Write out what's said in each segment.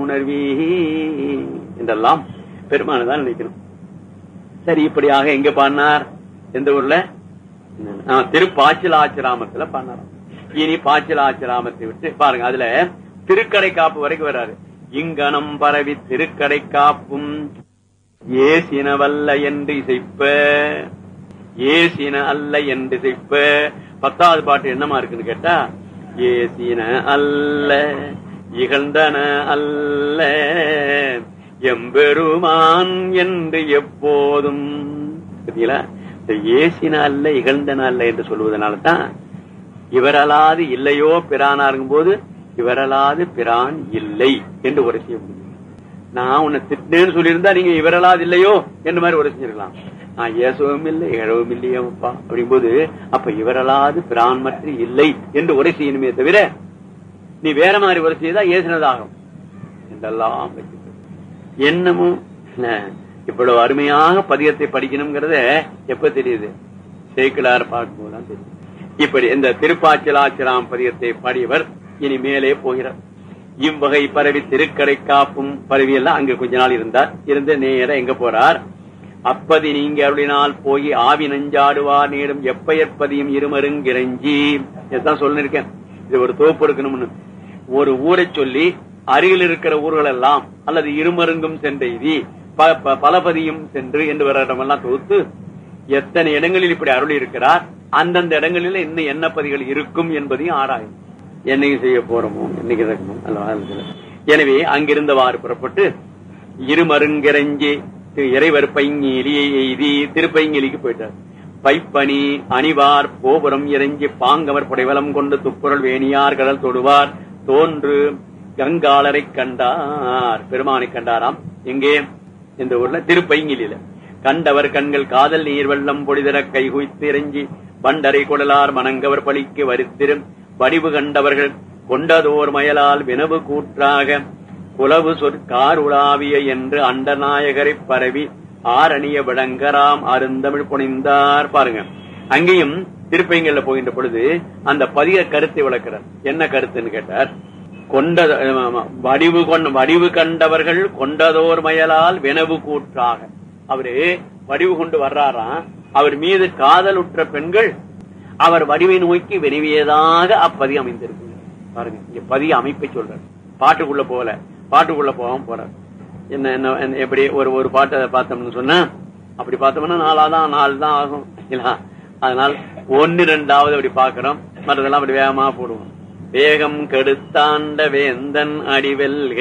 உணர்வி என்றெல்லாம் பெருமானை தான் நினைக்கணும் சரி இப்படியாக எங்க பாடினார் எந்த ஊர்ல ஆ, திருப்பாச்சிலாச்சிராமத்துல பாடினாராம் இனி பாச்சிலாச்சிராமத்தை விட்டு பாருங்க அதுல திருக்கடை காப்பு வரைக்கும் வர்றாரு இங்கனம் பரவி திருக்கடை காப்பும் ஏசினவல்ல என்று இசைப்ப ஏசின அல்ல என்று இசைப்ப பத்தாவது பாட்டு என்னமா இருக்குன்னு கேட்டா ஏசின அல்ல இகழ்ந்தன அல்ல எம்பெருமான் என்று எப்போதும் பார்த்தீங்களா இந்த ஏசின அல்ல இகழ்ந்தன அல்ல என்று சொல்வதனால தான் இவரலாது இல்லையோ பிரானாருங்கும் போது இவரலாது பிரான் இல்லை என்று உரை செய்ய முடியும் நான் உன்னை திட்டினேன்னு சொல்லியிருந்தா நீங்க இவரலாது இல்லையோ என்று மாதிரி உரை செஞ்சிருக்கலாம் நான் ஏசவும் இல்லை இழவும் இல்லையேப்பா அப்படிங்கும்போது அப்ப இவரலாது பிரான் மற்ற இல்லை என்று உரை செய்யணுமே தவிர நீ வேற மாதிரி உரை செய்தா ஏசினதாகும் என்றெல்லாம் வச்சிருக்க. என்னமோ என்ன, இவ்வளவு அருமையாக பதியத்தை படிக்கணுங்கிறத எப்ப தெரியுது சேக்கிலார் பார்க்கும்போதுதான் தெரியும் இப்படி இந்த திருப்பாச்சிலாச்சிராம் பதியத்தை பாடியவர் இனி மேலே போகிறார் இவ்வகை பரவி திருக்கடை காப்பும் பரவி எல்லாம் அங்க கொஞ்ச நாள் இருந்தார் இருந்து நேர எங்க போறார் அப்பதி நீங்க அருளினால் போய் ஆவி நஞ்சாடுவார் நீடும் எப்பயற்பதியும் இருமருங்கிரஞ்சி இதுதான் சொல்லிருக்கேன் இது ஒரு தோப்பு எடுக்கணும்னு ஒரு ஊரை சொல்லி அருகில் இருக்கிற ஊர்கள் எல்லாம் அல்லது இருமருங்கும் சென்றெய்தி ப- ப- பலபதியும் சென்று என்று வர இடமெல்லாம் தொகுத்து எத்தனை இடங்களில் இப்படி அருளி இருக்கிறார் அந்தந்த இடங்களில் இன்னும் என்ன பதிகள் இருக்கும் என்பதையும் ஆராயும் என்னைக்கு செய்ய போறோமோ என்னைக்கு இருக்கணும் அல்லவா? அதுல. எனவே அங்கிருந்தவாறு புறப்பட்டு இருமருங்கிரஞ்சி திரு இறைவர் பைங்கிலியை எய்தி திருப்பைங்கிலிக்கு போயிட்டார் பைப்பணி அணிவார் கோபுரம் இறங்கி பாங்கவர் புடைவலம் கொண்டு துப்புரல் வேணியார் கடல் தொடுவார் தோன்று கங்காளரை கண்டார் பெருமானை கண்டாராம் எங்கே இந்த ஊர்ல திருப்பைங்கிலில கண்டவர் கண்கள் காதல் நீர் வெள்ளம் பொடிதர கைகுய்த்து இறங்கி பண்டரை கொடலார் மணங்கவர் பலிக்கு வருத்திரும் வடிவு கண்டவர்கள் கொண்டதோர் மயலால் வினவு கூற்றாக குலவு சொற்கார் உலாவிய என்று அண்டநாயகரை பரவி ஆரணிய விளங்கராம் அருந்தமிழ் புனிந்தார் பாருங்க அங்கேயும் திருப்பைங்கல்ல போகின்ற பொழுது அந்த பதிய கருத்தை விளக்கிறார் என்ன கருத்துன்னு கேட்டார் கொண்ட ஆமா, வடிவு கொண்ட வடிவு கண்டவர்கள் கொண்டதோர் மயலால் வினவு கூற்றாக அவரு வடிவு கொண்டு வர்றாராம் அவர் மீது காதலுற்ற பெண்கள் அவர் வடிவை நோக்கி வினவியதாக அப்பதி அமைந்திருக்கு பாருங்க இங்க பதிய அமைப்பை சொல்றார் பாட்டுக்குள்ள போகல பாட்டுக்குள்ள போகாம போறார் என்ன என்ன என்ன- எப்படி ஒரு ஒரு பாட்டை பார்த்தோம்னு சொன்னா அப்படி பார்த்தோம்னா நாலாதான் நாலு தான் ஆகும் இல்ல அதனால் ஒன்னு ரெண்டாவது அப்படி பாக்குறோம் மற்றதெல்லாம் அப்படி வேகமா போடுவோம் வேகம் கெடுத்தாண்ட வேந்தன் அடிவெல்க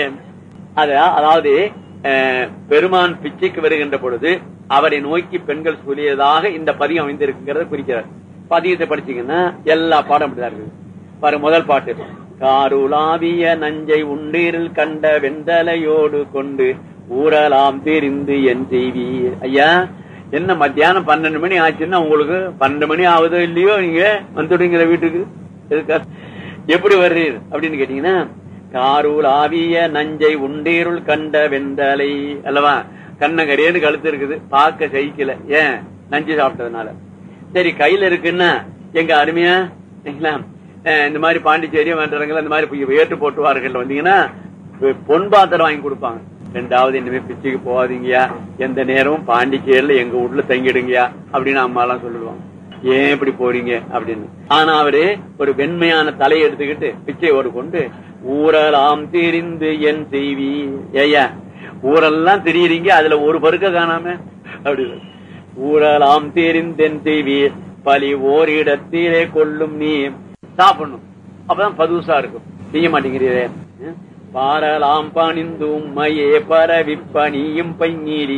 அத அதாவது அஹ், பெருமான் பிச்சைக்கு வருகின்ற பொழுது அவரை நோக்கி பெண்கள் சொல்லியதாக இந்த பதியம் அமைந்திருக்குங்கிறத குறிக்கிறார் பதியத்தை படிச்சீங்கன்னா எல்லா பாடம் அப்படிதான் இருக்குது பாருங்க முதல் பாட்டு காருலாவிய நஞ்சை உண்டீரில் கண்ட வெண்டலையோடு கொண்டு ஊரலாம் தெரிந்து என் செய்வி ஐயா என்ன மத்தியானம் பன்னெண்டு மணி ஆச்சுன்னா உங்களுக்கு பன்னெண்டு மணி ஆகுதோ இல்லையோ நீங்க வந்துடுங்கிற வீட்டுக்கு எதுக்கா எப்படி வர்றீர் அப்படின்னு கேட்டீங்கன்னா காரூல் ஆவிய நஞ்சை உண்டீருள் கண்ட வெண்டலை அல்லவா கண்ணங்கரேன்னு கழுத்து இருக்குது பார்க்க சகிக்கல ஏன் நஞ்சு சாப்பிட்டதுனால சரி கையில இருக்குன்னா எங்க அருமையா சரிங்களா? அஹ் இந்த மாதிரி பாண்டிச்சேரி வேண்டவங்க இந்த மாதிரி போய் ஏற்று போட்டுவார்கள் வந்தீங்கன்னா பொ- பொன் பாத்திரம் வாங்கி கொடுப்பாங்க ரெண்டாவது இனிமே பிச்சைக்கு போகாதீங்கயா எந்த நேரமும் பாண்டிச்சேரியில எங்க வீட்டுல தங்கிடுங்கயா அப்படின்னு அம்மா எல்லாம் சொல்லுவாங்க ஏன் இப்படி போறீங்க அப்படின்னு ஆனா அவரு ஒரு வெண்மையான தலையை எடுத்துக்கிட்டு பிச்சை ஒரு கொண்டு ஊரெல்லாம் தெரிந்து என் செய்வி ஏயா ஊரெல்லாம் தெரியுறீங்க அதுல ஒரு பருக்க காணாம அப்படி ஊரெல்லாம் தெரிந்தென் செய்வி பலி ஓரிடத்திலே கொள்ளும் நீ சாப்பிடணும் அப்பதான் பதுசா இருக்கும் செய்ய மாட்டேங்கிறீரே ம்? பாரலாம் பணிந்து உம்மையே பரவி பணியும் பைங்கீரி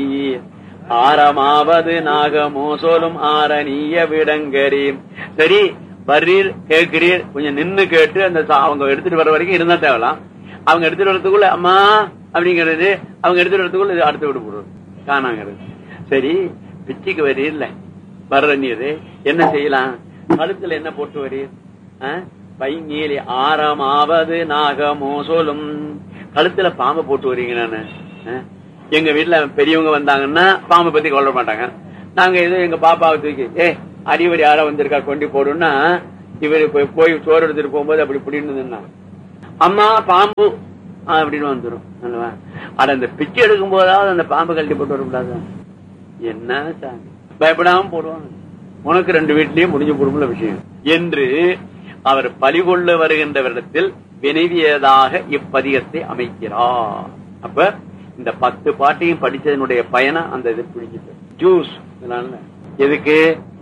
ஆரமாவது நாகமோ சோலும் ஆரணிய விடங்கரி சரி வர்றீர் கேட்கிறீர் கொஞ்சம் நின்னு கேட்டு அந்த சா- அவங்க எடுத்துட்டு வர வரைக்கும் இருந்தா தேவலாம் அவங்க எடுத்துட்டு வரதுக்குள்ள அம்மா அப்படிங்கிறது அவங்க எடுத்துட்டு வரதுக்குள்ள இது அடுத்து விட்டு போடுறது காணாங்கிறது சரி பிச்சைக்கு வரீர்ல வர்ற நீர் என்ன செய்யலாம் கழுத்துல என்ன போட்டு வரீர் ஆ? பைங்கீலி ஆரமாவது நாகமோ சோலும் கழுத்துல பாம்பை போட்டு வரீங்க நானு ஆ? எங்க வீட்டுல பெரியவங்க வந்தாங்கன்னா பாம்பை பத்தி கொள்ள மாட்டாங்க நாங்க ஏதோ எங்க பாப்பாவை தூக்கி ஏ அடிவடி யாரா வந்திருக்கா கொண்டு போடுன்னா இவரு போய் போய் சோறு எடுத்துட்டு போகும்போது அப்படி பிடின்னு அம்மா பாம்பு அப்படின்னு வந்துடும் அல்லவா அட அந்த பிச்சை எடுக்கும் போதாவது அந்த பாம்பு கழட்டி போட்டு வரக்கூடாது என்ன சாமி பயப்படாம போடுவாங்க உனக்கு ரெண்டு வீட்லயும் முடிஞ்சு போடும்ல விஷயம் என்று அவர் பலி கொள்ள வருகின்றவரிடத்தில் வினைவியதாக இப்பதிகத்தை அமைக்கிறார் அப்ப இந்த பத்து பாட்டையும் படிச்சதனுடைய பயணம் அந்த இது பிடிச்சிட்டு ஜூஸ் இதனால எதுக்கு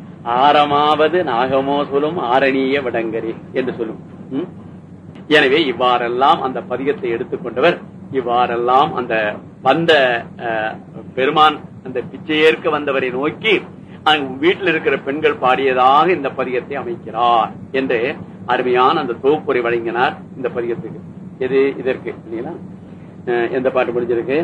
ஆரமாவது நாகமோ சொல்லும் ஆரணிய விடங்கரி என்று சொல்லும் ம்? எனவே இவ்வாறெல்லாம் அந்த பதிகத்தை எடுத்துக்கொண்டவர் இவ்வாறெல்லாம் அந்த வந்த அஹ், பெருமான் அந்த பிச்சையேற்க வந்தவரை நோக்கி அங்கு வீட்டில் இருக்கிற பெண்கள் பாடியதாக இந்த பதிகத்தை அமைக்கிறார் என்று அருமையான அந்த தொகுப்புரை வழங்கினார் இந்த பதிகத்துக்கு எது இதற்கு இல்லைங்களா அஹ், எந்த பாட்டு முடிஞ்சிருக்கு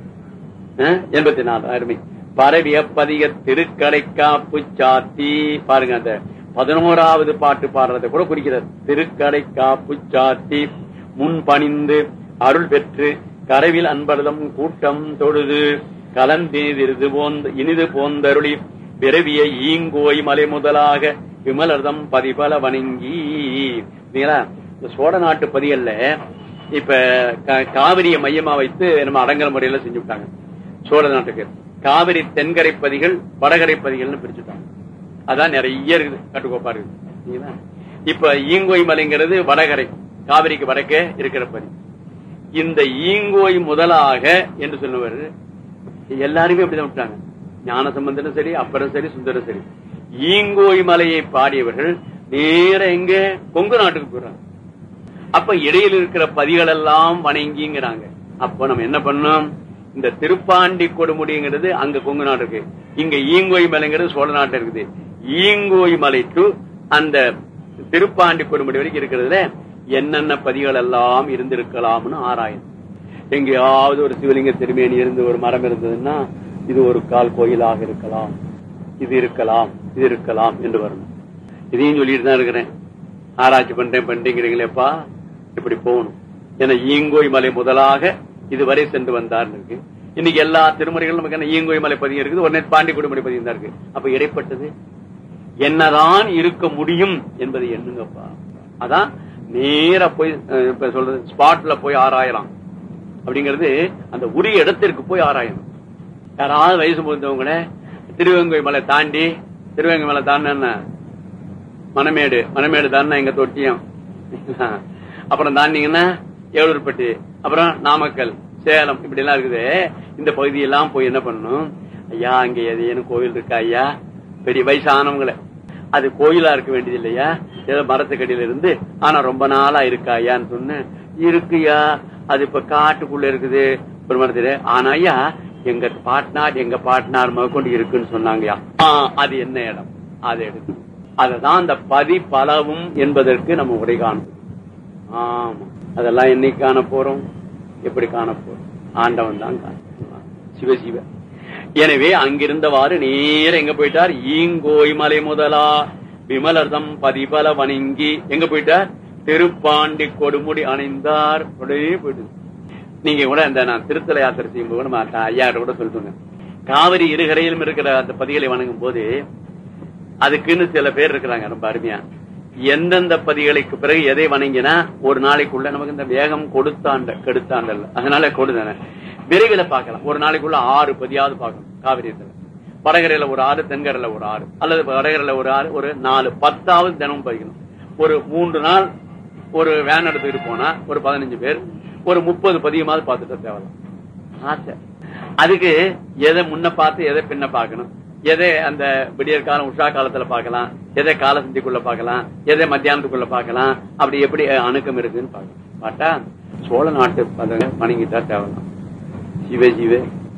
அஹ், எண்பத்தி நாலு அருமை பரவிய பதிக திருக்கடை காப்பு சாத்தி பாருங்க அந்த பதினோராவது பாட்டு பாடுறதை கூட குறிக்கிறது திருக்கடை காப்பு சாத்தி முன் பணிந்து அருள் பெற்று கரவில் அன்பர்தம் கூட்டம் தொழுது கலந்தேதிருது போந்த இனிது போந்தருளி விரவிய ஈங்கோய் மலை முதலாக விமலர்தம் பதிபல வணங்கி இல்லைங்களா? இந்த சோழ நாட்டு பதிகல்ல இப்ப கா- காவிரியை மையமா வைத்து நம்ம அடங்கல் முறையில செஞ்சு விட்டாங்க சோழ நாட்டுக்கு காவிரி தென்கரை பதிகள் வடகரை பதிகள்னு பிரிச்சுட்டாங்க அதான் நிறைய இருக்குது கட்டுக்கோப்பா இருக்குது சரிங்களா? இப்ப ஈங்கோய் மலைங்கிறது வடகரை காவிரிக்கு வடக்கே இருக்கிற பதி இந்த ஈங்கோய் முதலாக என்று சொன்னவர் எல்லாருமே அப்படிதான் விட்டாங்க ஞான சம்பந்தனும் சரி அப்பரும் சரி சுந்தரம் சரி ஈங்கோய் மலையை பாடியவர்கள் நேர எங்க கொங்கு நாட்டுக்கு போறாங்க அப்ப இடையில் இருக்கிற பதிகள் எல்லாம் வணங்கிங்கிறாங்க அப்ப நம்ம என்ன பண்ணோம் இந்த திருப்பாண்டி கொடுமுடிங்கிறது அங்க கொங்கு நாடு இருக்கு இங்க ஈங்கோய் மலைங்கிறது சோழ நாட்டு இருக்குது ஈங்கோய் மலை டு அந்த திருப்பாண்டி கொடுமுடி வரைக்கும் இருக்கிறதுல என்னென்ன பதிகள் எல்லாம் இருந்திருக்கலாம்னு ஆராயும் எங்கேயாவது ஒரு சிவலிங்க திருமேனி இருந்து ஒரு மரம் இருந்ததுன்னா இது ஒரு கால் கோயிலாக இருக்கலாம் இது இருக்கலாம் இது இருக்கலாம் என்று வரணும் இதையும் சொல்லிட்டு தான் இருக்கிறேன் ஆராய்ச்சி பண்றேன் பண்றீங்கிறீங்களேப்பா இப்படி போகணும் ஏன்னா ஈங்கோய் மலை முதலாக இதுவரை சென்று வந்தார் இருக்கு இன்னைக்கு எல்லா திருமுறைகளும் நமக்கு என்ன ஈங்கோய் மலை பதியம் இருக்குது உடனே பாண்டி குடிமலை பதியம் தான் இருக்கு அப்ப இடைப்பட்டது என்னதான் இருக்க முடியும் என்பதை எண்ணுங்கப்பா அதான் நேரா போய் அஹ், இப்ப சொல்றது ஸ்பாட்ல போய் ஆராயலாம் அப்படிங்கிறது அந்த உரிய இடத்திற்கு போய் ஆராயணும் யாராவது வயசு முடிந்தவங்கள திருவெங்கை மலை தாண்டி திருவெங்கை மலை தாண்டின மணமேடு மணமேடு தாண்டினா எங்க தொட்டியம் அப்புறம் தாண்டிங்கன்னா ஏழூர்பட்டி அப்புறம் நாமக்கல் சேலம் இப்படி எல்லாம் இருக்குது இந்த பகுதியெல்லாம் போய் என்ன பண்ணணும் ஐயா அங்க ஏதேனும் கோவில் இருக்கா ஐயா பெரிய வயசானவங்கள அது கோயிலா இருக்க வேண்டியது இல்லையா ஏதோ மரத்துக்கடியில இருந்து ஆனா ரொம்ப நாளா இருக்கா ஐயான்னு சொன்னேன் இருக்குயா அது இப்ப காட்டுக்குள்ள இருக்குது ஒரு மரத்துல ஆனா ஐயா எங்க பாட்னார் எங்க பாட்னார் முதற்கொண்டு இருக்குன்னு சொன்னாங்கயா ஆ, அது என்ன இடம் அதை எடுத்து அததான் அந்த பதி பலவும் என்பதற்கு நம்ம உரை காணும் ஆமா அதெல்லாம் என்னைக்கு காண போறோம் எப்படி காண போறோம் ஆண்டவன் தான் காண சிவ சிவ எனவே அங்கிருந்தவாறு நேர எங்க போயிட்டார் ஈங்கோய் மலை முதலா விமலர்தம் பதிபல வணங்கி எங்க போயிட்டார் திருப்பாண்டி கொடுமுடி அணைந்தார் உடனே போயிட்டு நீங்க கூட இந்த நான் திருத்தல யாத்திரை செய்யும்போது கூட நம்ம ஐயா கூட சொல்லிட்டு காவிரி இருகரையிலும் இருக்கிற அந்த பதிகளை வணங்கும் போது அதுக்குன்னு சில பேர் இருக்கிறாங்க ரொம்ப அருமையா எந்தெந்த பதிகளுக்கு பிறகு எதை வணங்கினா ஒரு நாளைக்குள்ள நமக்கு இந்த வேகம் கொடுத்தாண்ட கெடுத்தாண்டல்ல அதனால கொடுதானே விரைவில் பார்க்கலாம் ஒரு நாளைக்குள்ள ஆறு பதியாவது பார்க்கணும் காவிரியத்துல வடகரையில ஒரு ஆறு தென்கரையில ஒரு ஆறு அல்லது வடகரையில ஒரு ஆறு ஒரு நாலு பத்தாவது தினமும் பதிக்கணும் ஒரு மூன்று நாள் ஒரு வேன் எடுத்துக்கிட்டு போனா ஒரு பதினஞ்சு பேர் ஒரு முப்பது பதியமாவது பார்த்துட்டு தேவலாம் ஆசை அதுக்கு எதை முன்ன பார்த்து எதை பின்ன பார்க்கணும் எதை அந்த விடியற் காலம் உஷா காலத்துல பார்க்கலாம் எதை கால சந்திக்குள்ள பார்க்கலாம் எதை மத்தியானத்துக்குள்ள பார்க்கலாம் அப்படி எப்படி அஹ், அணுக்கம் இருக்குன்னு பார்க்கலாம் பார்த்தா சோழ நாட்டு பதங்க வணங்கிட்டா தேவலாம் சிவ சிவ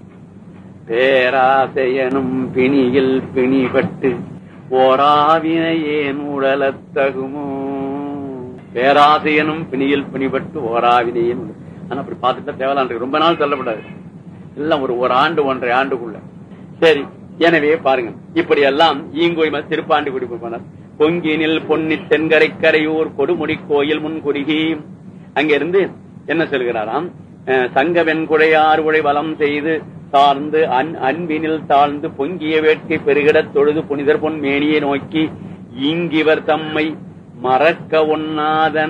பேராசையனும் பிணியில் பிணிபட்டு ஓராவினையேன் உடலத்தகுமோ பேராசையனும் பிணியில் பிணிபட்டு ஓராவினையேன் உடல். ஆனா அப்படி பார்த்துட்டா தேவலாம் இருக்கு ரொம்ப நாள் தள்ளப்படாது எல்லாம் ஒரு ஒரு ஆண்டு ஒன்றரை ஆண்டுக்குள்ள சரி எனவே பாருங்க இப்படி எல்லாம் ஈங்கோய் ம- திருப்பாண்டி குடி போனார் பொங்கினில் பொன்னி தென்கரை கரையூர் கொடுமுடி கோயில் முன்குறுகி அங்க இருந்து என்ன சொல்கிறாராம் அஹ், சங்க வெண்குடையார் உடை வலம் செய்து சார்ந்து அன் அன்பினில் தாழ்ந்து பொங்கிய வேட்கை பெருகிடத் தொழுது புனிதர் பொன் மேனியை நோக்கி இங்கிவர் தம்மை மறக்க ஒண்ணாதன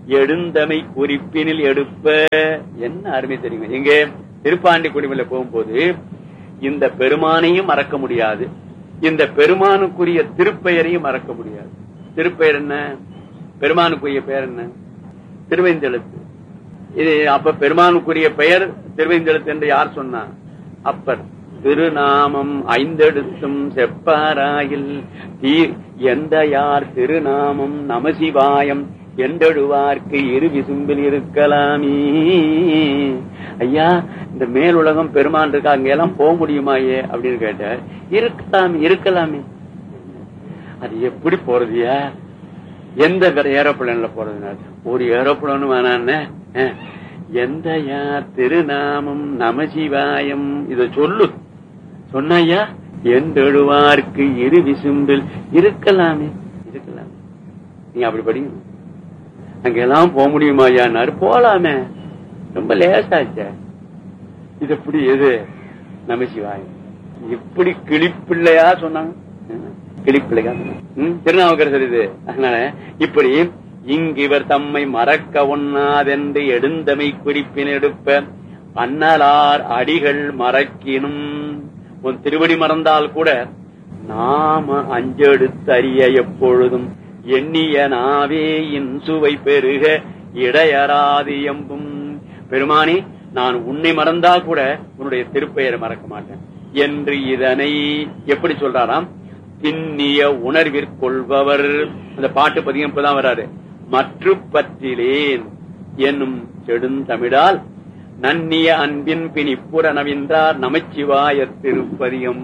எடுந்தமை குறிப்பினில் எடுப்ப என்ன அருமை தெரியுங்க எங்க திருப்பாண்டி குடிமையில போகும்போது இந்த பெருமானையும் மறக்க முடியாது இந்த பெருமானுக்குரிய திருப்பெயரையும் மறக்க முடியாது திருப்பெயர் என்ன பெருமானுக்குரிய பெயர் என்ன திருவைந்தெழுத்து இது அப்ப பெருமானுக்குரிய பெயர் திருவைந்தெழுத்து என்று யார் சொன்னா அப்பர் திருநாமம் ஐந்தெழுத்தும் செப்பாராயில் தீ எந்த யார் திருநாமம் நமசிவாயம் எண்டெழுவார்க்கு இரு விசும்பில் இருக்கலாமே ஐயா இந்த மேலுலகம் பெருமான் இருக்கா அங்க எல்லாம் போக முடியுமாயே அப்படின்னு கேட்ட இருக்கலாம் இருக்கலாமே அது எப்படி போறதுயா எந்த ஏரோப்ளேன்ல போறதுனால ஒரு ஏரோப்ளேன் வேணான்னு எந்த யார் திருநாமம் நமசிவாயம் இத சொல்லு சொன்னாயா எந்தெழுவார்க்கு இரு விசும்பில் இருக்கலாமே இருக்கலாமே நீங்க அப்படி படிங்க அங்க எல்லாம் போக முடியுமா ஐயான்னாரு போலாமே ரொம்ப லேசாச்ச இது எப்படி எது நமசிவாயம் இப்படி கிளிப்பிள்ளையா சொன்னாங்க கிளிப்பிள்ளையா திருநாவுக்கரசர் இது அதனால இப்படி இங்கு இவர் தம்மை மறக்க ஒண்ணாதென்று எடுந்தமை குறிப்பின் எடுப்ப அன்னலார் அடிகள் மறக்கினும் உன் திருவடி மறந்தால் கூட நாம அஞ்செடுத்து அறிய எப்பொழுதும் எண்ணிய நாவே இன்சுவை பெருக இடையறாது எம்பும் பெருமானி நான் உன்னை மறந்தா கூட உன்னுடைய திருப்பெயரை மறக்க மாட்டேன் என்று இதனை எப்படி சொல்றாராம் திண்ணிய உணர்விற்கொள்பவர் அந்த பாட்டு பதிகம் இப்பதான் வராரு மற்று பற்றிலேன் என்னும் செடுந்தமிழால் நன்னிய அன்பின் பிணிப்புற நவின்றார் நமச்சிவாய திருப்பதியம்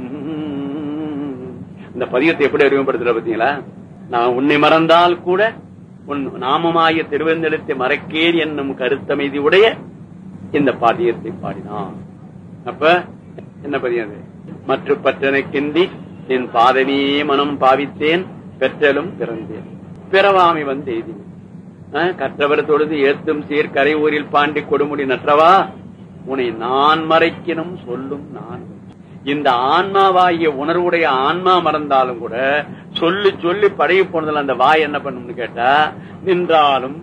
இந்த பதியத்தை எப்படி அறிமுகப்படுத்துற பாத்தீங்களா நான் உன்னை மறந்தால் கூட உன் நாமமாய திருவெந்தெழுத்தை மறக்கேன் என்னும் கருத்தமைதி உடைய இந்த பாடியத்தை பாடினான் அப்ப என்ன பதியம் அது மற்ற பற்றனைக்கின்றி என் பாதமே மனம் பாவித்தேன் பெற்றலும் பிறந்தேன் பிறவாமி வந்து எய்தினேன் கற்றவர் தொழுது ஏத்தும் சீர் கரை ஊரில் பாண்டி கொடுமுடி நற்றவா உன்னை நான் மறைக்கணும் சொல்லும் நான் இந்த ஆன்மாவாகிய உணர்வுடைய ஆன்மா மறந்தாலும் கூட சொல்லி சொல்லி படையை போனதுல அந்த வாய் என்ன பண்ணும்னு கேட்டா நின்றாலும்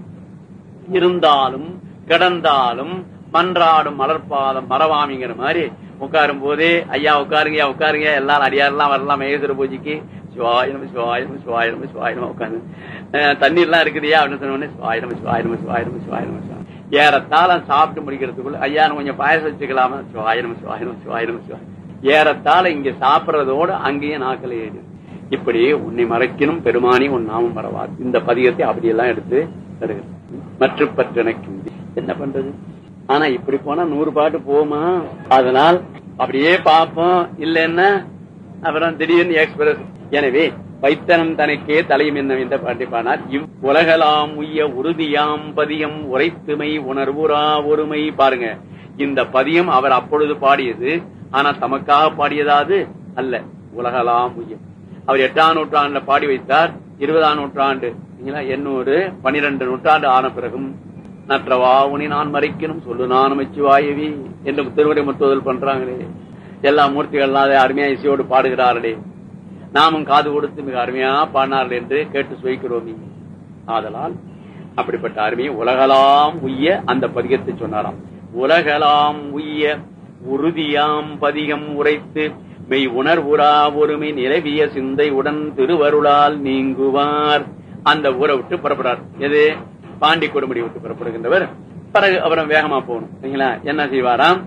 இருந்தாலும் கிடந்தாலும் மன்றாடும் மலர்பாதம் மறவாமிங்கிற மாதிரி உட்காரும் போதே ஐயா உட்காருங்க உட்காருங்க எல்லாரும் அடியாரெல்லாம் வரலாம் மேகசுர பூஜைக்கு சிவாயிரம் சிவாயிரம் சிவாயிரம் சிவாயிரம் உட்காந்து தண்ணீர் எல்லாம் இருக்குதியா அப்படின்னு சொன்ன சிவாயிரம் சிவாயிரம் சிவாயிரம் சிவாயிரம் சிவாயிரம் ஏறத்தாழ சாப்பிட்டு முடிக்கிறதுக்குள்ள ஐயா கொஞ்சம் பாயசம் வச்சுக்கலாமா சிவாயிரம் சிவாயிரம் சிவாயிரம் சிவாயிரம் ஏறத்தாழ இங்க சாப்பிடுறதோட அங்கேயும் நாக்கல ஏடு இப்படி உன்னை மறைக்கணும் பெருமானி உன் நாமம் மறவாது இந்த பதியத்தை அப்படியெல்லாம் எடுத்து தருகிறது மற்ற பற்றனைக்கு என்ன பண்றது ஆனா இப்படி போனா நூறு பாட்டு போமா அதனால் அப்படியே பார்ப்போம் இல்லைன்னா அப்புறம் திடீர்னு எக்ஸ்பிரஸ் எனவே வைத்தனம் தனக்கே தலையும் என்ன என்ற பாட்டை பாடினார் இவ் உலகலாம் உய்ய உறுதியாம் பதியம் உரைத்துமை உணர்வுரா ஒருமை பாருங்க இந்த பதியம் அவர் அப்பொழுது பாடியது ஆனா தமக்காக பாடியதாது அல்ல உலகலாம் உய்ய அவர் எட்டாம் நூற்றாண்டுல பாடி வைத்தார் இருபதாம் நூற்றாண்டு எண்ணூறு பனிரெண்டு நூற்றாண்டு ஆன பிறகும் நற்றவா உனி நான் மறைக்கணும் சொல்லு நான் அமைச்சுவாயவி என்று திருவடி முத்துவதல் பண்றாங்களே எல்லா மூர்த்திகள்லாம் அதை அருமையா இசையோடு பாடுகிறார்களே நாமும் காது கொடுத்து மிக அருமையா பாடினார்கள் என்று கேட்டு சுவைக்கிறோமே ஆதலால் அப்படிப்பட்ட அருமையை உலகலாம் உய்ய அந்த பதிகத்தை சொன்னாராம் உலகலாம் உய்ய உறுதியாம் பதிகம் உரைத்து மெய் உணர்வுரா ஒருமை நிலவிய சிந்தை உடன் திருவருளால் நீங்குவார் அந்த ஊரை விட்டு புறப்படுறார் எது பாண்டி கொடுமுடி விட்டு புறப்படுகின்றவர் பிறகு அப்புறம் வேகமா போகணும் சரிங்களா என்ன செய்வாராம்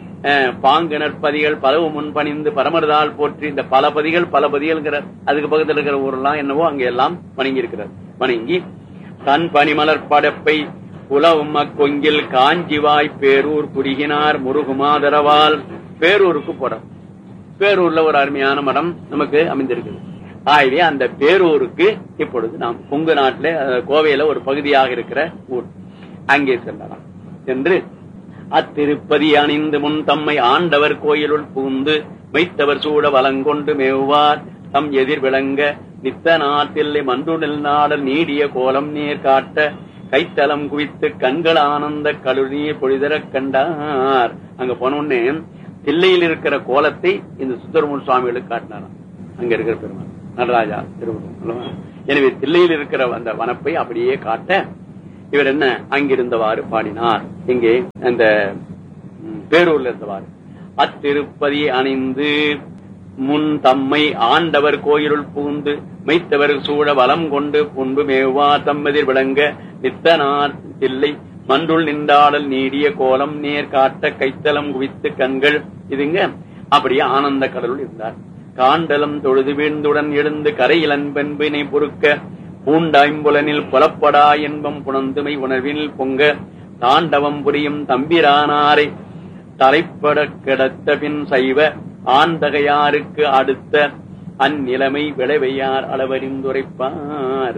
பாங்கினர் பதிகள் பலவு முன்பணிந்து பரமர்தால் போற்றி இந்த பல பதிகள் பல பதிகள்ங்கிறார் அதுக்கு பக்கத்தில் இருக்கிற ஊரெல்லாம் என்னவோ அங்க எல்லாம் வணங்கி இருக்கிறார் வணங்கி தன் பனிமலர் படப்பை புலவும் கொங்கில் காஞ்சிவாய் பேரூர் குறுகினார் முருகுமாதரவால் பேரூருக்கு போறார் பேரூர்ல ஒரு அருமையான மடம் நமக்கு அமைந்திருக்குது ஆகவே அந்த பேரூருக்கு இப்பொழுது நாம் கொங்கு நாட்டில கோவையில ஒரு பகுதியாக இருக்கிற ஊர் அங்கே செல்லலாம் என்று அத்திருப்பதி அணிந்து முன் தம்மை ஆண்டவர் கோயிலுள் புகுந்து வைத்தவர் சூட வலங்கொண்டு மேவுவார் தம் எதிர் விளங்க நித்த நாட்டில்லை மன்றுடல் நாடல் நீடிய கோலம் நீர் காட்ட கைத்தலம் குவித்து கண்கள் ஆனந்த கழுநீர் பொழிதர கண்டார் அங்க போனோடனே தில்லையில் இருக்கிற கோலத்தை இந்த சுந்தரமூர் சுவாமிகளுக்கு காட்டினாராம் அங்க இருக்கிற பெருமாள் நடராஜா திருவள்ளுவர் எனவே தில்லையில் இருக்கிற அந்த வனப்பை அப்படியே காட்ட இவர் என்ன அங்கிருந்தவாறு பாடினார் இங்கே அந்த ம், பேரூர்ல இருந்தவாறு அத்திருப்பதி அணிந்து முன் தம்மை ஆண்டவர் கோயிலுள் புகுந்து மெய்த்தவர் சூழ வலம் கொண்டு புன்பு மேவா தம்மதிர் விளங்க நித்தனார் தில்லை மன்றுள் நின்றாடல் நீடிய கோலம் நேர் காட்ட கைத்தலம் குவித்து கண்கள் இதுங்க அப்படியே ஆனந்த கடலுள் இருந்தார் காண்டலம் தொழுது வீழ்ந்துடன் எழுந்து கரையிலன் பெண்பினை பொறுக்க பூண்டாய்ம்புலனில் புலப்படா என்பம் புணந்துமை உணர்வில் பொங்க தாண்டவம் புரியும் தம்பிரானாரை தலைப்பட கிடத்த பின் சைவ ஆந்தகையாருக்கு அடுத்த அந்நிலைமை விளைவையார் அளவறிந்துரைப்பார்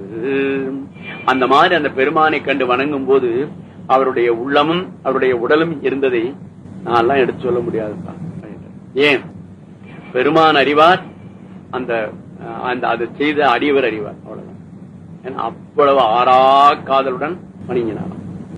அந்த மாதிரி அந்த பெருமானை கண்டு வணங்கும் போது அவருடைய உள்ளமும் அவருடைய உடலும் இருந்ததை நான் எடுத்து சொல்ல முடியாதுப்பா ஏன் பெருமான் அறிவார் அந்த அஹ், அந்த அதை செய்த அடியவர் அறிவார் அவ்வளவுதான் ஏன்னா அவ்வளவு ஆறா காதலுடன் வணங்கினாராம்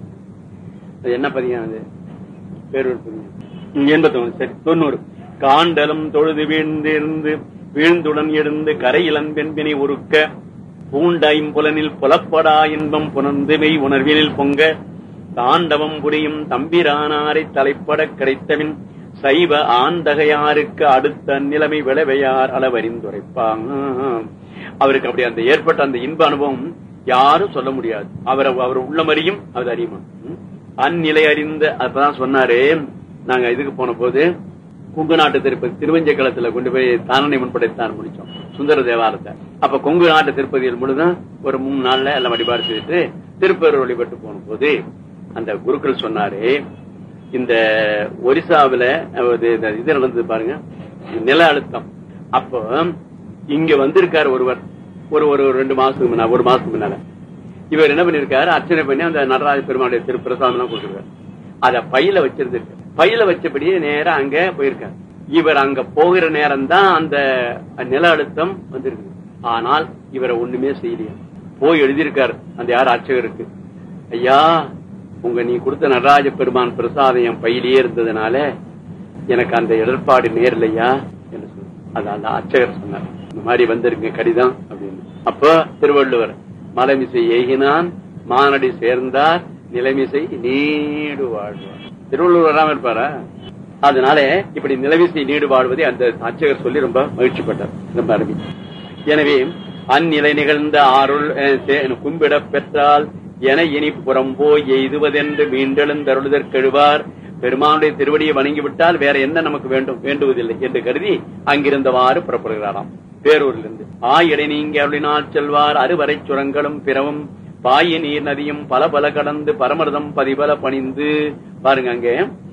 அது என்ன பதியம் அது பேரூர் பதியம் எண்பத்தி ஒண்ணு சரி தொண்ணூறு காண்டலும் தொழுது வீழ்ந்திருந்து வீழ்ந்துடன் எழுந்து கரையிலன் பெண்பினை உருக்க பூண்டைம்புலனில் புலப்படா இன்பம் புணர்ந்து மெய் உணர்வினில் பொங்க தாண்டவம் புரியும் தம்பிரானாரை தலைப்படக் கிடைத்தவின் சைவ ஆந்தகையாருக்கு அடுத்த நிலைமை விளைவையார் அளவறிந்துரைப்பாங்க அவருக்கு அப்படி அந்த ஏற்பட்ட அந்த இன்ப அனுபவம் யாரும் சொல்ல முடியாது அவர் அவர் உள்ளமறியும் அது அறியுமா ம்? அந்நிலை அறிந்த அப்பதான் சொன்னாரு நாங்க இதுக்கு போன போது கொங்கு நாட்டு திருப்பதி திருவஞ்சக்களத்துல கொண்டு போய் தானனை முன்படைத்தான் முடிச்சோம் சுந்தர தேவாலயத்தை அப்ப கொங்கு நாட்டு திருப்பதியில் முழுதும் ஒரு மூணு நாள்ல எல்லாம் வழிபாடு செய்துட்டு திருப்பேரூர் வழிபட்டு போன போது அந்த குருக்கள் சொன்னாரு இந்த ஒரிசாவில ஒரு இந்த இது நடந்தது பாருங்க நில அழுத்தம் அப்போ இங்க வந்திருக்காரு ஒருவர் ஒரு ஒரு ஒரு ரெண்டு மாசத்துக்கு முன்னால ஒரு மாசத்துக்கு முன்னால இவர் என்ன பண்ணிருக்காரு அர்ச்சனை பண்ணி அந்த நடராஜ பெருமாளுடைய திருப்பிரசாதம் எல்லாம் கொடுத்துருக்காரு அத பையில வச்சிருந்திருக்கு பையில வச்சபடியே நேரா அங்க போயிருக்காரு இவர் அங்க போகிற நேரம் தான் அந்த நில அழுத்தம் வந்திருக்கு ஆனால் இவரை ஒண்ணுமே செய்யலையா போய் எழுதியிருக்காரு அந்த யார் அர்ச்சகருக்கு ஐயா உங்க நீ கொடுத்த நடராஜ பெருமான் பிரசாதம் என் பையிலேயே இருந்ததுனால எனக்கு அந்த இடர்பாடு நேரலையா என்று சொன்னார் அது அந்த அர்ச்சகர் சொன்னார் இந்த மாதிரி வந்திருங்க கடிதம் அப்படின்னு அப்ப திருவள்ளுவர் மலைமிசை ஏகினான் மானடி சேர்ந்தார் நிலைமிசை நீடு வாழ்வார் திருவள்ளுவர் வராம இருப்பாரா அதனால இப்படி நிலவிசை நீடு வாழ்வதை அந்த அர்ச்சகர் சொல்லி ரொம்ப மகிழ்ச்சிப்பட்டார் ரொம்ப அருமை எனவே அந்நிலை நிகழ்ந்த ஆருள் அஹ், சே- கும்பிடப் பெற்றால் என இனி புறம்போய் எய்துவதென்று மீண்டெழுந்தருளுதற்கெழுவார் பெருமானுடைய திருவடியை வணங்கிவிட்டால் வேற என்ன நமக்கு வேண்டும் வேண்டுவதில்லை என்று கருதி அங்கிருந்தவாறு புறப்படுகிறாராம் பேரூரிலிருந்து ஆயிடை நீங்க அருளினால் செல்வார் அறுவரை சுரங்களும் பிறவும் பாய நீர் நதியும் பல பல கடந்து பரமர்தம் பதிபல பணிந்து பாருங்க அங்கே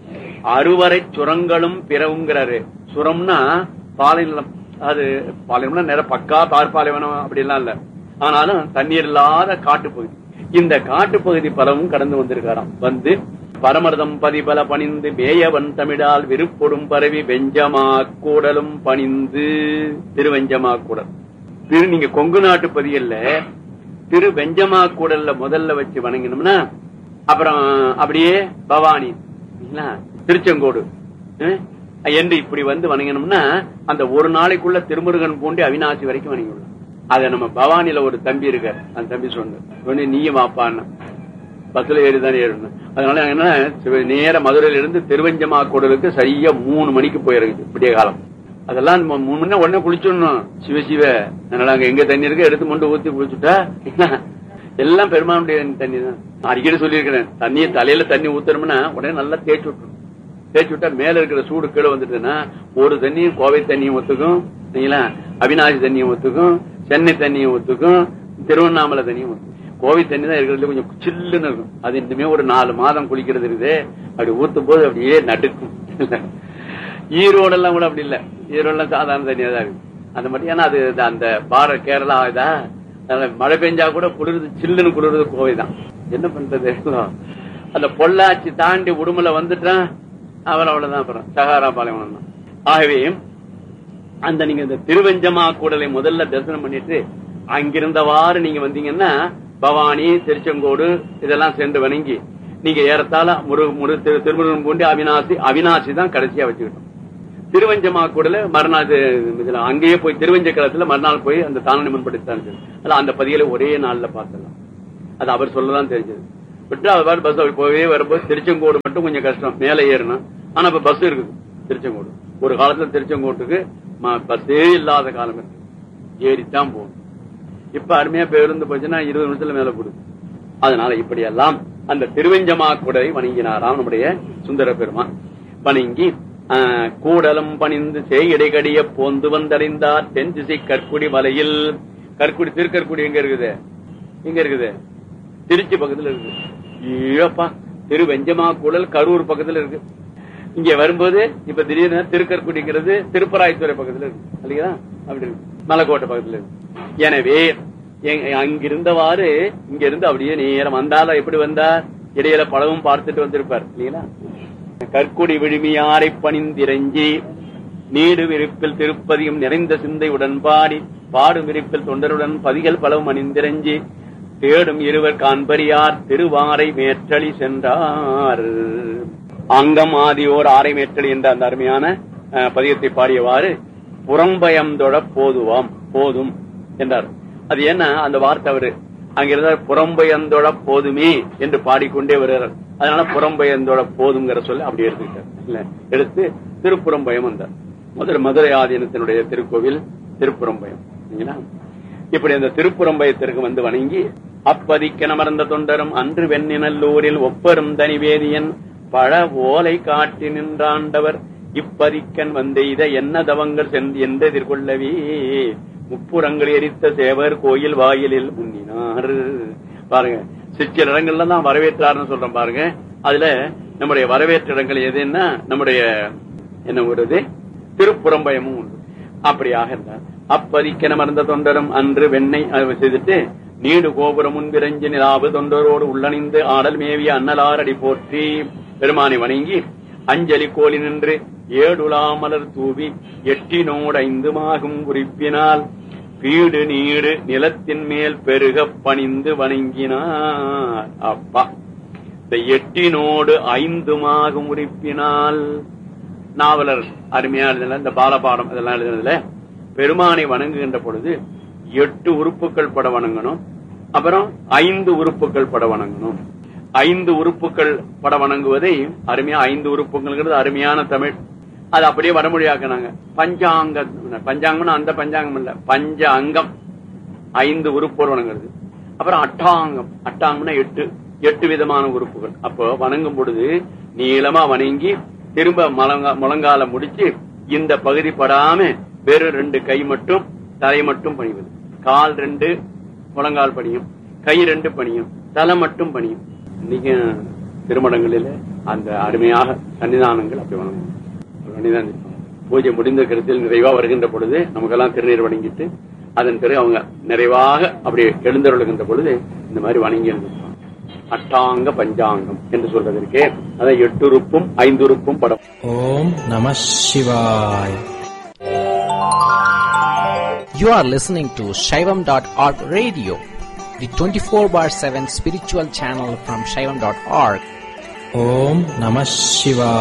அறுவரை சுரங்களும் பிறவுங்கிறாரு சுரம்னா பாலைநிலம் அது பாலைவனம் நேரம் பக்கா தார் பாலைவனம் அப்படிலாம் இல்ல ஆனாலும் தண்ணீர் இல்லாத காட்டுப்பகுதி இந்த காட்டுப்பகுதி பலவும் கடந்து வந்திருக்காராம் வந்து பரமர்தம் பதிபல பணிந்து மேயவன் தமிழால் விருப்பொடும் பரவி வெஞ்சமா கூடலும் பணிந்து திருவெஞ்சமா கூடல் திரு நீங்க கொங்கு நாட்டு பதியல்ல திரு வெஞ்சமா கூடல்ல முதல்ல வச்சு வணங்கினோம்னா அப்புறம் அப்படியே பவானி இல்லைங்களா? திருச்செங்கோடு அஹ், என்று இப்படி வந்து வணங்கினோம்னா அந்த ஒரு நாளைக்குள்ள திருமுருகன் பூண்டி அவிநாசி வரைக்கும் வணங்கிடலாம் அத நம்ம பவானில ஒரு தம்பி இருக்கார் அந்த தம்பி சொன்ன நீயும் வாப்பான்னு பஸ்ல ஏறிதான் ஏறணும் அதனால என்ன சிவ- நேர மதுரையில இருந்து திருவஞ்சமா கூடலுக்கு சரியா மூணு மணிக்கு போயிருக்கு விடிய காலம் அதெல்லாம் நம்ம மூணு மணி நேரம் உடனே குளிச்சிடணும் சிவ சிவ அதனால அங்க எங்க தண்ணி இருக்கு எடுத்து மொண்டு ஊத்தி குளிச்சுட்டா எல்லாம் பெருமானுடைய தண்ணி தான் நான் அடிக்கடி சொல்லியிருக்கிறேன் தண்ணியை தலையில தண்ணி ஊத்தணும்னா உடனே நல்லா தேய்ச்சி விட்டுரும் தேய்ச்சி விட்டா மேல இருக்கிற சூடு கீழே வந்துட்டுன்னா ஒரு தண்ணியும் கோவை தண்ணியும் ஒத்துக்கும் சரிங்களா அவிநாசி தண்ணியும் ஒத்துக்கும் சென்னை தண்ணியும் ஒத்துக்கும் திருவண்ணாமலை தண்ணியும் ஒத்துக்கும் கோவை தண்ணி தான் இருக்கிறதுல கொஞ்சம் சில்லுன்னு இருக்கும் அது இன்னுமே ஒரு நாலு மாதம் குளிக்கிறது இருக்குது அப்படி ஊத்தும் போது அப்படியே நடுக்கும் ஈரோடெல்லாம் கூட அப்படி இல்ல ஈரோடெல்லாம் சாதாரண தண்ணியா தான் இருக்கு அந்த மாதிரி ஏன்னா அது இது அந்த பார கேரளா இதா அதனால மழை பெஞ்சா கூட குளிர்றது சில்லுன்னு குளிர்றது கோவை தான் என்ன பண்றது அந்த பொள்ளாச்சி தாண்டி உடுமலை வந்துட்டான் அவர் அவ்வளவுதான் அப்புறம் சகாரா பாலைவனம் தான் ஆகவே அந்த நீங்க இந்த திருவெஞ்சமா கூடலை முதல்ல தரிசனம் பண்ணிட்டு அங்கிருந்தவாறு நீங்க வந்தீங்கன்னா பவானி திருச்செங்கோடு இதெல்லாம் சென்று வணங்கி நீங்க ஏறத்தாழ முரு முரு திரு திருமுருகன் பூண்டி அவினாசி அவினாசி தான் கடைசியா வச்சுக்கிட்டோம் திருவஞ்சமா கூடல மறுநாள் இது- இதுல அங்கேயே போய் திருவஞ்ச களத்துல மறுநாள் போய் அந்த தானணி முன்படுத்தான் அந்த பதிகளை ஒரே நாள்ல பார்த்துடலாம் அது அவர் சொல்லதான் தெரிஞ்சது விட்டு அவர் பஸ் போய் வரும்போது திருச்செங்கோடு மட்டும் கொஞ்சம் கஷ்டம் மேலே ஏறணும் ஆனா இப்ப பஸ் இருக்குது திருச்செங்கோடு ஒரு காலத்துல திருச்செங்கோட்டுக்கு பஸ்ஸே இல்லாத காலம் இருக்கு ஏறித்தான் போகணும் இப்ப அருமையா பேருந்து போச்சுன்னா இருபது நிமிஷத்துல மேல போடுது அதனால இப்படியெல்லாம் அந்த திருவெஞ்சமா குடை வணங்கினாராம் நம்முடைய சுந்தர பெருமான் வணங்கி ஆஹ், கூடலம் பணிந்து செய்யடைகடிய போந்து வந்தடைந்தார் தென் திசை கற்குடி மலையில் கற்குடி திருக்கற்குடி எங்க இருக்குது எங்க இருக்குது திருச்சி பக்கத்துல இருக்கு ஏப்பா திரு வெஞ்சமா கூடல் கரூர் பக்கத்துல இருக்கு இங்க வரும்போது இப்ப திடீர்னு திருக்கற்குடிங்கிறது திருப்பராய்த்துறை பக்கத்துல இருக்கு இல்லையா அப்படி இருக்கு மலைக்கோட்டை பக்கத்துல இருக்கு எனவே எங்க- அங்கிருந்தவாறு இங்க இருந்து அப்படியே நேரம் வந்தாலும் எப்படி வந்தார் இடையில பழவும் பார்த்துட்டு வந்திருப்பார் இல்லைங்களா கற்குடி விழுமியாரை பணிந்திரஞ்சி நீடு விருப்பில் திருப்பதியும் நிறைந்த சிந்தை உடன்பாடி பாடும் விருப்பில் தொண்டருடன் பதிகள் பலவும் அணிந்திரஞ்சி தேடும் இருவர் காண்பரியார் திருவாரை மேற்றளி சென்றார் அங்கம் ஆதியோர் ஆரை மேற்றளி என்ற அந்த அருமையான அஹ், பதிகத்தை பாடியவாறு புறம்பயந்தொட போதுவாம் போதும் என்றார் அது என்ன அந்த வார்த்தை அவரு அங்கிருந்த புறம்பயந்தொட போதுமே என்று பாடிக்கொண்டே வருகிறார் அதனால புறம்பயந்தொட போதுங்கிற சொல்ல அப்படி எடுத்துக்கிட்டார் இல்ல எடுத்து திருப்புறம்பயம் வந்தார் முதல் மதுரை ஆதீனத்தினுடைய திருக்கோவில் திருப்புறம்பயம் சரிங்களா? இப்படி அந்த திருப்புறம்பயத்திற்கு வந்து வணங்கி அப்பதிக்க நமர்ந்த தொண்டரும் அன்று வெண்ணினல்லூரில் ஒப்பரும் தனிவேதியன் பழ ஓலை காட்டி நின்றாண்டவர் இப்பதிக்கன் வந்தெய்த என்ன தவங்கள் சென்று என்று எதிர்கொள்ளவே முப்புறங்கள் எரித்த சேவர் கோயில் வாயிலில் முன்னினார் பாருங்க சிற்சில இடங்கள்ல தான் வரவேற்றாருன்னு சொல்றோம் பாருங்க அதுல நம்முடைய வரவேற்ற இடங்கள் எதுன்னா நம்முடைய என்ன வருது திருப்புறம்பயமும் உண்டு அப்படியாக இருந்தார் அப்பதிக்க நமர்ந்த தொண்டரும் அன்று வெண்ணை அஹ், செய்துட்டு நீடு கோபுரம் முன்பிரஞ்சி நிலாவு தொண்டரோடு உள்ளணிந்து ஆடல் மேவிய அன்னலாரடி போற்றி பெருமானை வணங்கி அஞ்சலி கோலி நின்று ஏடுலாமலர் தூவி எட்டினோடு ஐந்துமாகும் குறிப்பினால் வீடு நீடு நிலத்தின் மேல் பெருக பணிந்து வணங்கினார் அப்பா இந்த எட்டினோடு ஐந்துமாகும் உறுப்பினால் நாவலர் அருமையா எழுதின இந்த பாலபாடம் இதெல்லாம் எழுதுனதுல பெருமானை வணங்குகின்ற பொழுது எட்டு உறுப்புகள் பட வணங்கணும் அப்புறம் ஐந்து உறுப்புகள் பட வணங்கணும் ஐந்து உறுப்புகள் பட வணங்குவதை அருமையா ஐந்து உறுப்புகள்ங்கிறது அருமையான தமிழ் அது அப்படியே வடமொழியாக்குனாங்க பஞ்சாங்க பஞ்சாங்கம்னா அந்த பஞ்சாங்கம் இல்ல பஞ்ச அங்கம் ஐந்து உறுப்போர் வணங்குறது அப்புறம் அட்டாங்கம் அட்டாங்கம்னா எட்டு எட்டு விதமான உறுப்புகள் அப்போ வணங்கும் பொழுது நீளமா வணங்கி திரும்ப முழங்கா முழங்கால முடிச்சு இந்த பகுதி படாம வெறும் ரெண்டு கை மட்டும் தலை மட்டும் பணிவது கால் ரெண்டு முழங்கால் பணியும் கை ரெண்டு பணியும் தலை மட்டும் பணியும் இன்னைக்கு திருமணங்களில அந்த அருமையாக சன்னிதானங்கள் அப்படி வணங்கும் சன்னிதானம் இருப்பாங்க. பூஜை முடிந்த கருத்தில் நிறைவா வருகின்ற பொழுது நமக்கெல்லாம் திருநீர் வணங்கிட்டு அதன் பிறகு அவங்க நிறைவாக அப்படி எழுந்தருளுகின்ற பொழுது இந்த மாதிரி வணங்கி எழுந்திருப்பாங்க அட்டாங்க பஞ்சாங்கம் என்று சொல்வதற்கே அதான் எட்டுறுப்பும் ஐந்துறுப்பும் படம் ஓம் நம சிவாய் You are listening to Shaivam.org radio, the 24 bar 7 spiritual channel from Shaivam.org. ஓம் நம சிவாய்